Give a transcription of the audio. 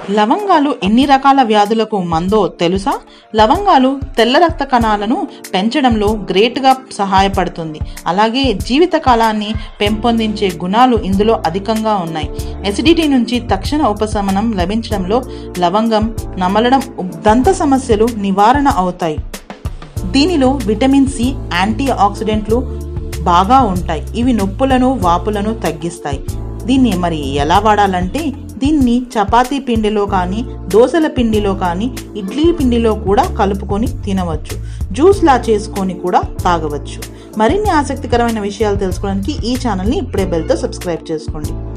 లవంగాలు ఎన్ని రకాల వ్యాధులకు మందో తెలుసా లవంగాలు తెల్ల రక్త కణాలను పెంచడంలో గ్రేట్గా సహాయపడుతుంది అలాగే జీవిత కాలాన్ని పెంపొందించే గుణాలు ఇందులో అధికంగా ఉన్నాయి ఎసిడిటీ నుంచి తక్షణ ఉపశమనం లభించడంలో లవంగం నమలడం దంత సమస్యలు నివారణ అవుతాయి దీనిలో విటమిన్ సి యాంటీ ఆక్సిడెంట్లు బాగా ఉంటాయి ఇవి నొప్పులను వాపులను తగ్గిస్తాయి దీన్ని మరి ఎలా వాడాలంటే దీన్ని చపాతీ పిండిలో కానీ దోసల పిండిలో కానీ ఇడ్లీ పిండిలో కూడా కలుపుకొని తినవచ్చు జ్యూస్లా చేసుకొని కూడా తాగవచ్చు మరిన్ని ఆసక్తికరమైన విషయాలు తెలుసుకోవడానికి ఈ ఛానల్ని ఇప్పుడే బెల్తో సబ్స్క్రైబ్ చేసుకోండి